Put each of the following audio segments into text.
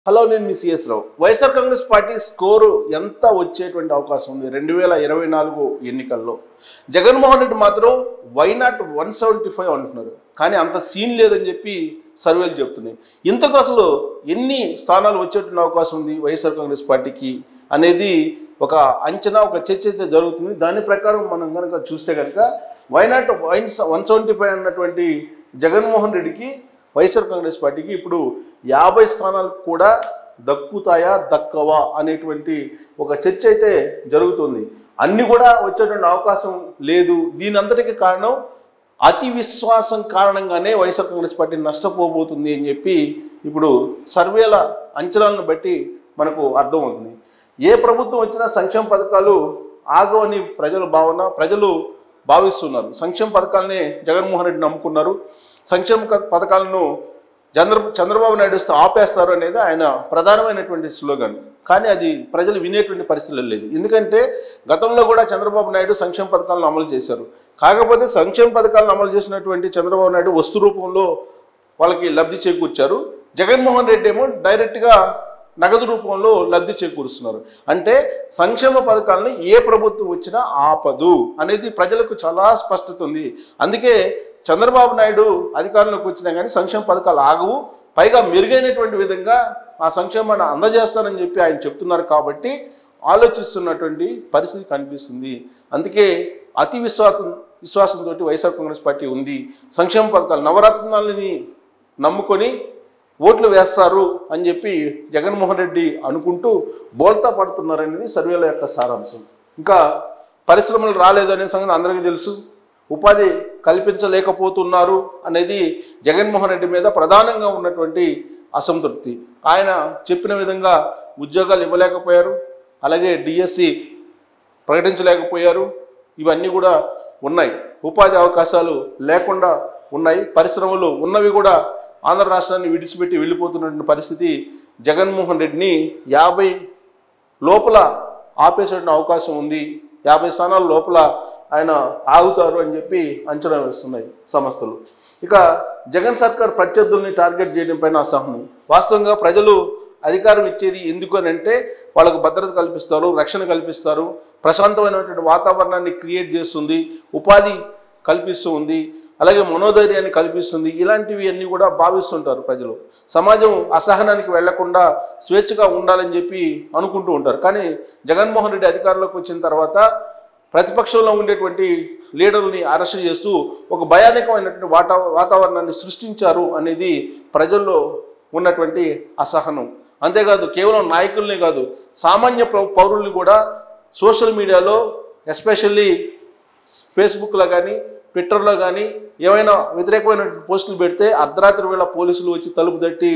hello నేను మీ CS Rao YSR Congress party score ఎంత వచ్చేటువంటి అవకాశం ఉంది రెండు వేల ఇరవై నాలుగు ఎన్నికల్లో జగన్మోహన్ రెడ్డి మాత్రం why not one seventy five అంటున్నారు కానీ అంత సీన్ లేదని చెప్పి సర్వేలు చెప్తున్నాయి ఇంతకు అసలు ఎన్ని స్థానాలు వచ్చేటువంటి అవకాశం ఉంది వైఎస్ఆర్ కాంగ్రెస్ పార్టీకి అనేది ఒక అంచనా ఒక చర్చ అయితే జరుగుతుంది దాని ప్రకారం మనం కనుక చూస్తే కనుక why not one one seventy five అన్నటువంటి జగన్మోహన్ రెడ్డికి వైఎస్ఆర్ కాంగ్రెస్ పార్టీకి ఇప్పుడు యాభై స్థానాలు కూడా దక్కుతాయా దక్కవా అనేటువంటి ఒక చర్చ అయితే జరుగుతుంది అన్ని కూడా వచ్చేటువంటి అవకాశం లేదు దీని అంతటికి కారణం అతి విశ్వాసం కారణంగానే వైఎస్ఆర్ కాంగ్రెస్ పార్టీ నష్టపోబోతుంది అని చెప్పి ఇప్పుడు సర్వేల అంచనాలను బట్టి మనకు అర్థమవుతుంది ఏ ప్రభుత్వం వచ్చినా సంక్షేమ పథకాలు ఆగవని ప్రజల భావన ప్రజలు భావిస్తున్నారు సంక్షేమ పథకాలనే జగన్మోహన్ రెడ్డి నమ్ముకున్నారు సంక్షేమ క- పథకాలను చంద్ర చంద్రబాబు నాయుడు వస్తే ఆపేస్తారు అనేది ఆయన ప్రధానమైనటువంటి స్లోగన్ కానీ అది ప్రజలు వినేటువంటి పరిస్థితులు లేదు ఎందుకంటే గతంలో కూడా చంద్రబాబు నాయుడు సంక్షేమ పథకాలను అమలు చేశారు కాకపోతే సంక్షేమ పథకాలను అమలు చేసినటువంటి చంద్రబాబు నాయుడు వస్తు రూపంలో వాళ్ళకి లబ్ధి చేకూర్చారు జగన్మోహన్ రెడ్డి ఏమో డైరెక్ట్గా నగదు రూపంలో లబ్ధి చేకూరుస్తున్నారు అంటే సంక్షేమ పథకాలను ఏ ప్రభుత్వం వచ్చినా ఆపదు అనేది ప్రజలకు చాలా స్పష్టత ఉంది అందుకే చంద్రబాబు నాయుడు అధికారంలోకి వచ్చినా కానీ సంక్షేమ పథకాలు ఆగవు పైగా మెరుగైనటువంటి విధంగా ఆ సంక్షేమాన్ని అందజేస్తానని చెప్పి ఆయన చెప్తున్నారు కాబట్టి ఆలోచిస్తున్నటువంటి పరిస్థితి కనిపిస్తుంది అందుకే అతి విశ్వాసం విశ్వాసంతో వైఎస్ఆర్ కాంగ్రెస్ పార్టీ ఉంది సంక్షేమ పథకాలు నవరత్నాలని నమ్ముకొని ఓట్లు వేస్తారు అని చెప్పి జగన్మోహన్ రెడ్డి అనుకుంటూ బోల్తా పడుతున్నారనేది సర్వేల యొక్క సారాంశం ఇంకా పరిశ్రమలు రాలేదు అనే సంగతి అందరికీ తెలుసు ఉపాధి కల్పించలేకపోతున్నారు అనేది జగన్మోహన్ రెడ్డి మీద ప్రధానంగా ఉన్నటువంటి అసంతృప్తి ఆయన చెప్పిన విధంగా ఉద్యోగాలు ఇవ్వలేకపోయారు అలాగే డిఎస్సి ప్రకటించలేకపోయారు ఇవన్నీ కూడా ఉన్నాయి ఉపాధి అవకాశాలు లేకుండా ఉన్నాయి పరిశ్రమలు ఉన్నవి కూడా ఆంధ్ర రాష్ట్రాన్ని విడిచిపెట్టి వెళ్ళిపోతున్నటువంటి పరిస్థితి జగన్మోహన్ రెడ్డిని యాభై లోపల ఆపేసే అవకాశం ఉంది యాభై స్థానాల లోపల ఆయన ఆగుతారు అని చెప్పి అంచనా వేస్తున్నాయి సంస్థలు ఇక జగన్ సర్కార్ ప్రత్యర్థుల్ని టార్గెట్ చేయడం పైన అసహనం వాస్తవంగా ప్రజలు అధికారం ఇచ్చేది ఎందుకు అని అంటే వాళ్ళకు భద్రత కల్పిస్తారు రక్షణ కల్పిస్తారు ప్రశాంతమైనటువంటి వాతావరణాన్ని క్రియేట్ చేస్తుంది ఉపాధి కల్పిస్తూ ఉంది అలాగే మనోధైర్యాన్ని కల్పిస్తుంది ఇలాంటివి అన్నీ కూడా భావిస్తుంటారు ప్రజలు సమాజం అసహనానికి వెళ్లకుండా స్వేచ్ఛగా ఉండాలని చెప్పి అనుకుంటూ ఉంటారు కానీ జగన్మోహన్ రెడ్డి అధికారంలోకి వచ్చిన తర్వాత ప్రతిపక్షంలో ఉండేటువంటి లీడర్ని అరెస్ట్ చేస్తూ ఒక భయానకమైనటువంటి వాతా వాతావరణాన్ని సృష్టించారు అనేది ప్రజల్లో ఉన్నటువంటి అసహనం అంతేకాదు కేవలం నాయకుల్నే కాదు సామాన్య పౌ- పౌరుల్ని కూడా సోషల్ మీడియాలో ఎస్పెషల్లీ ఫేస్బుక్లో కానీ ట్విట్టర్లో కానీ ఏమైనా వ్యతిరేకమైన పోస్టులు పెడితే అర్ధరాత్రి వేళ పోలీసులు వచ్చి తలుపు తట్టి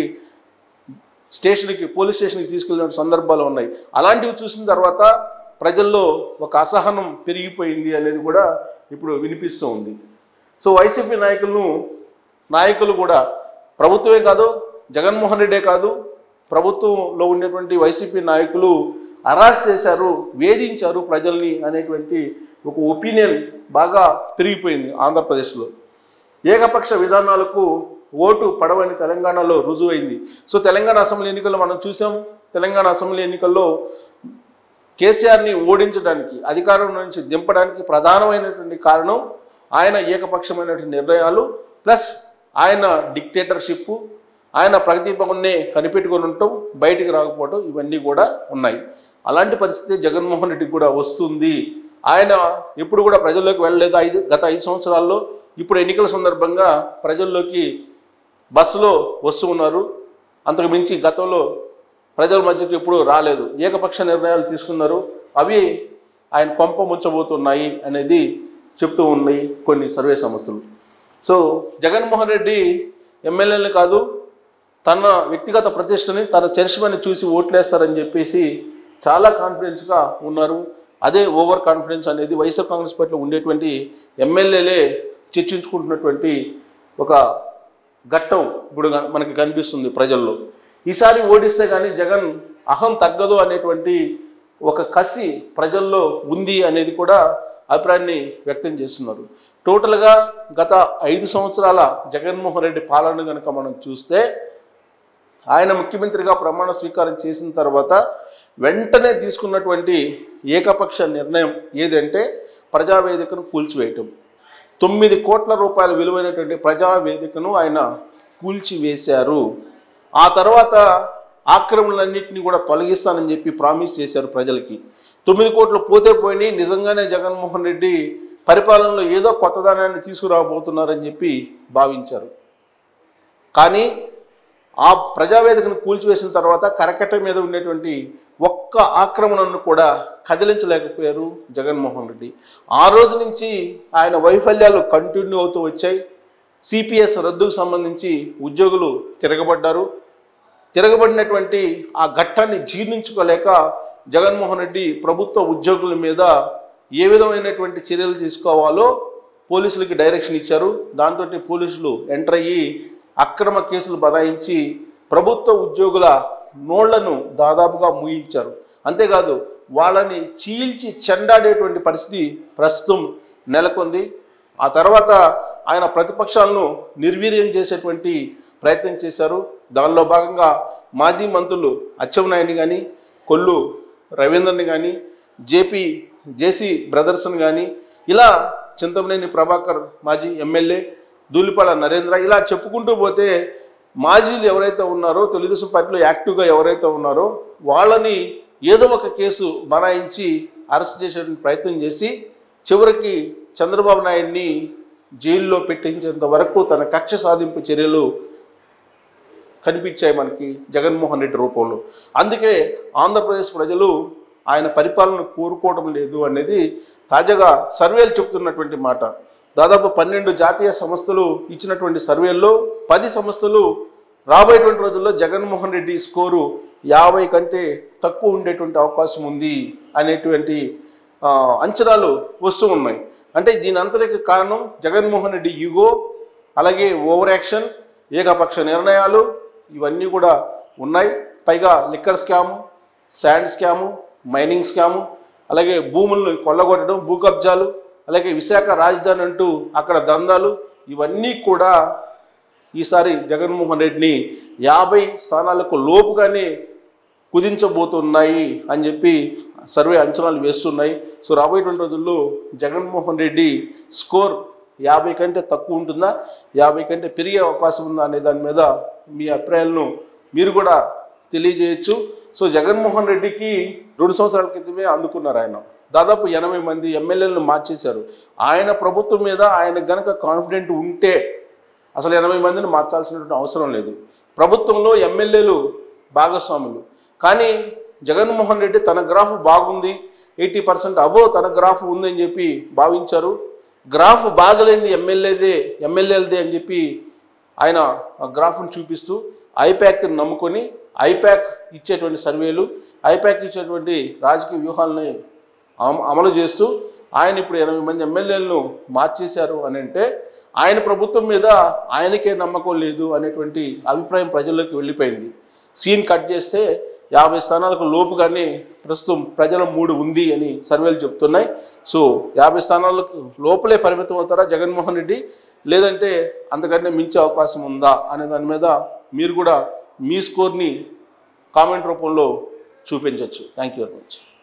స్టేషన్కి పోలీస్ స్టేషన్కి తీసుకెళ్ళిన సందర్భాలు ఉన్నాయి అలాంటివి చూసిన తర్వాత ప్రజల్లో ఒక అసహనం పెరిగిపోయింది అనేది కూడా ఇప్పుడు వినిపిస్తూ ఉంది సో వైసీపీ నాయకులను నాయకులు కూడా ప్రభుత్వమే కాదు జగన్మోహన్ రెడ్డే కాదు ప్రభుత్వంలో ఉండేటువంటి వైసీపీ నాయకులు అరాస్ చేశారు వేధించారు ప్రజల్ని అనేటువంటి ఒక ఒపీనియన్ బాగా పెరిగిపోయింది ఆంధ్రప్రదేశ్లో ఏకపక్ష విధానాలకు ఓటు పడవని తెలంగాణలో రుజువైంది సో తెలంగాణ అసెంబ్లీ ఎన్నికల్లో మనం చూసాం తెలంగాణ అసెంబ్లీ ఎన్నికల్లో కేసీఆర్ని ఓడించడానికి అధికారం నుంచి దింపడానికి ప్రధానమైనటువంటి కారణం ఆయన ఏకపక్షమైనటువంటి నిర్ణయాలు ప్లస్ ఆయన డిక్టేటర్షిప్ ఆయన ప్రగతి భవన్నే కనిపెట్టుకొని ఉండటం బయటికి రాకపోవటం ఇవన్నీ కూడా ఉన్నాయి అలాంటి పరిస్థితి జగన్మోహన్ రెడ్డికి కూడా వస్తుంది ఆయన ఎప్పుడు కూడా ప్రజల్లోకి వెళ్ళలేదు ఐదు గత ఐదు సంవత్సరాల్లో ఇప్పుడు ఎన్నికల సందర్భంగా ప్రజల్లోకి బస్సులో వస్తూ ఉన్నారు అంతకు మించి గతంలో ప్రజల మధ్యకు ఎప్పుడు రాలేదు ఏకపక్ష నిర్ణయాలు తీసుకున్నారు అవి ఆయన కొంప ముంచబోతున్నాయి అనేది చెప్తూ ఉన్నాయి కొన్ని సర్వే సంస్థలు సో జగన్మోహన్ రెడ్డి ఎమ్మెల్యేలు కాదు తన వ్యక్తిగత ప్రతిష్టని తన చరిష్మని చూసి ఓట్లేస్తారని చెప్పేసి చాలా కాన్ఫిడెన్స్గా ఉన్నారు అదే ఓవర్ కాన్ఫిడెన్స్ అనేది వైఎస్ఆర్ కాంగ్రెస్ పార్టీలో ఉండేటువంటి ఎమ్మెల్యేలే చర్చించుకుంటున్నటువంటి ఒక ఘట్టం ఇప్పుడు గ- మనకి కనిపిస్తుంది ప్రజల్లో ఈసారి ఓడిస్తే కానీ జగన్ అహం తగ్గదు అనేటువంటి ఒక కసి ప్రజల్లో ఉంది అనేది కూడా అభిప్రాయాన్ని వ్యక్తం చేస్తున్నారు టోటల్గా గత ఐదు సంవత్సరాల జగన్మోహన్ రెడ్డి పాలన కనుక మనం చూస్తే ఆయన ముఖ్యమంత్రిగా ప్రమాణ స్వీకారం చేసిన తర్వాత వెంటనే తీసుకున్నటువంటి ఏకపక్ష నిర్ణయం ఏదంటే ప్రజావేదికను కూల్చివేయటం తొమ్మిది కోట్ల రూపాయల విలువైనటువంటి ప్రజావేదికను ఆయన కూల్చివేశారు ఆ తర్వాత ఆక్రమణలన్నింటినీ కూడా తొలగిస్తానని చెప్పి ప్రామిస్ చేశారు ప్రజలకి తొమ్మిది కోట్లు పోతే పోయినాయి నిజంగానే జగన్మోహన్ రెడ్డి పరిపాలనలో ఏదో కొత్తదనాన్ని తీసుకురాబోతున్నారని చెప్పి భావించారు కానీ ఆ ప్రజావేదికను కూల్చివేసిన తర్వాత కరకట్ట మీద ఉండేటువంటి ఒక్క ఆక్రమణను కూడా కదిలించలేకపోయారు జగన్మోహన్ రెడ్డి ఆ రోజు నుంచి ఆయన వైఫల్యాలు కంటిన్యూ అవుతూ వచ్చాయి సిపిఎస్ రద్దుకు సంబంధించి ఉద్యోగులు తిరగబడ్డారు తిరగబడినటువంటి ఆ ఘట్టాన్ని జీర్ణించుకోలేక జగన్మోహన్ రెడ్డి ప్రభుత్వ ఉద్యోగుల మీద ఏ విధమైనటువంటి చర్యలు తీసుకోవాలో పోలీసులకి డైరెక్షన్ ఇచ్చారు దాంతో పోలీసులు ఎంటర్ అయ్యి అక్రమ కేసులు బనాయించి ప్రభుత్వ ఉద్యోగుల నోళ్లను దాదాపుగా మూయించారు అంతేకాదు వాళ్ళని చీల్చి చెండాడేటువంటి పరిస్థితి ప్రస్తుతం నెలకొంది ఆ తర్వాత ఆయన ప్రతిపక్షాలను నిర్వీర్యం చేసేటువంటి ప్రయత్నం చేశారు దానిలో భాగంగా మాజీ మంత్రులు అచ్చెన్నాయుడిని కానీ కొల్లు రవీందర్ని కానీ జేపీ జేసీ బ్రదర్స్ని కానీ ఇలా చింతమనేని ప్రభాకర్ మాజీ ఎమ్మెల్యే దూలిపాల నరేంద్ర ఇలా చెప్పుకుంటూ పోతే మాజీలు ఎవరైతే ఉన్నారో తెలుగుదేశం పార్టీలో యాక్టివ్గా ఎవరైతే ఉన్నారో వాళ్ళని ఏదో ఒక కేసు బనాయించి అరెస్ట్ చేసేటువంటి ప్రయత్నం చేసి చివరికి చంద్రబాబు నాయుడిని జైల్లో పెట్టించేంత వరకు తన కక్ష సాధింపు చర్యలు కనిపించాయి మనకి జగన్మోహన్ రెడ్డి రూపంలో అందుకే ఆంధ్రప్రదేశ్ ప్రజలు ఆయన పరిపాలన కోరుకోవడం లేదు అనేది తాజాగా సర్వేలు చెప్తున్నటువంటి మాట దాదాపు పన్నెండు జాతీయ సంస్థలు ఇచ్చినటువంటి సర్వేల్లో పది సంస్థలు రాబోయేటువంటి రోజుల్లో జగన్మోహన్ రెడ్డి స్కోరు యాభై కంటే తక్కువ ఉండేటువంటి అవకాశం ఉంది అనేటువంటి ఆ, అంచనాలు వస్తూ ఉన్నాయి అంటే దీని అంతటికి కారణం జగన్మోహన్ రెడ్డి యుగో అలాగే ఓవర్ యాక్షన్ ఏకపక్ష నిర్ణయాలు ఇవన్నీ కూడా ఉన్నాయి పైగా liquor scam sand scam mining scam అలాగే భూములను కొల్లగొట్టడం భూ కబ్జాలు అలాగే విశాఖ రాజధాని అంటూ అక్కడ దందాలు ఇవన్నీ కూడా ఈసారి జగన్మోహన్ రెడ్డిని యాభై స్థానాలకు లోపుగానే కుదించబోతున్నాయి అని చెప్పి సర్వే అంచనాలు వేస్తున్నాయి సో రాబోయేటువంటి రోజుల్లో జగన్మోహన్ రెడ్డి స్కోర్ యాభై కంటే తక్కువ ఉంటుందా యాభై కంటే పెరిగే అవకాశం ఉందా అనే దాని మీద మీ అభిప్రాయాలను మీరు కూడా తెలియజేయచ్చు సో జగన్మోహన్ రెడ్డికి రెండు సంవత్సరాల క్రితమే అందుకున్నారు ఆయన దాదాపు ఎనభై మంది ఎమ్మెల్యేలను మార్చేశారు ఆయన ప్రభుత్వం మీద ఆయన గనక కాన్ఫిడెంట్ ఉంటే అసలు ఎనభై మందిని మార్చాల్సినటువంటి అవసరం లేదు ప్రభుత్వంలో ఎమ్మెల్యేలు భాగస్వాములు కానీ జగన్మోహన్ రెడ్డి తన గ్రాఫ్ బాగుంది ఎయిటీ పర్సెంట్ అబో తన గ్రాఫ్ ఉందని చెప్పి భావించారు గ్రాఫ్ బాగలేంది ఎమ్మెల్యేదే ఎమ్మెల్యేలదే అని చెప్పి ఆయన ఆ గ్రాఫ్ను చూపిస్తూ ఐప్యాక్ని నమ్ముకొని ఐప్యాక్ ఇచ్చేటువంటి సర్వేలు ఐప్యాక్ ఇచ్చేటువంటి రాజకీయ వ్యూహాలని అమ- అమలు చేస్తూ ఆయన ఇప్పుడు ఎనభై మంది ఎమ్మెల్యేలను మార్చేశారు అని అంటే ఆయన ప్రభుత్వం మీద ఆయనకే నమ్మకం లేదు అనేటువంటి అభిప్రాయం ప్రజల్లోకి వెళ్ళిపోయింది సీన్ కట్ చేస్తే యాభై స్థానాలకు లోపుగానే ప్రస్తుతం ప్రజల మూడు ఉంది అని సర్వేలు చెప్తున్నాయి సో యాభై స్థానాలకు లోపలే పరిమితం అవుతారా జగన్మోహన్ రెడ్డి లేదంటే అంతకంటే మించే అవకాశం ఉందా అనే దాని మీద మీరు కూడా మీ స్కోర్ని కామెంట్ రూపంలో చూపించవచ్చు థ్యాంక్ యూ వెరీ మచ్